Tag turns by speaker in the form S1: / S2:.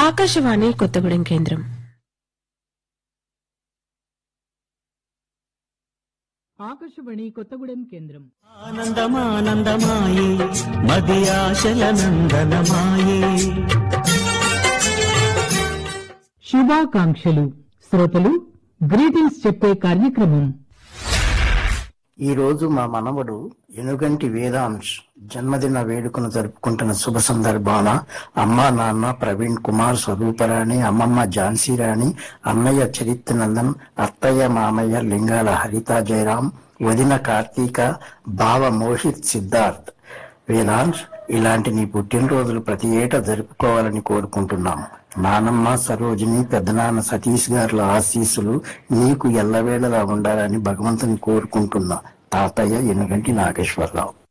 S1: ఆకాశవాణి కొత్తగూడెం కేంద్రం
S2: ఆకాశవాణి కొత్తగూడెం కేంద్రం
S3: ఆనందమానందమాయే మది ఆశల నందనమాయే
S2: శుభాకాంక్షలు శ్రోతలు గ్రీటింగ్స్ చెప్పే కార్యక్రమం
S4: ఈ రోజు మా మనవడు ఎనుగంటి వేదాంశ్ జన్మదిన వేడుకను జరుపుకుంటున్న శుభ సందర్భాన అమ్మ నాన్న ప్రవీణ్ కుమార్ స్వరూపరాణి అమ్మమ్మ ఝాన్సీరాణి అన్నయ్య చరిత్రనందన్ అత్తయ్య మామయ్య లింగాల హరిత జయరాం వదిన కార్తీక బావ మోహిత్ సిద్ధార్థ్ వేదాంశ్ ఇలాంటి నీ పుట్టినరోజులు ప్రతి ఏటా జరుపుకోవాలని కోరుకుంటున్నాం నానమ్మ సరోజిని పెద్దనాన్న సతీష్ గారుల ఆశీస్సులు నీకు ఎల్లవేళలా ఉండాలని భగవంతుని కోరుకుంటున్నా తాతయ్య ఎనుగంటి నాగేశ్వరరావు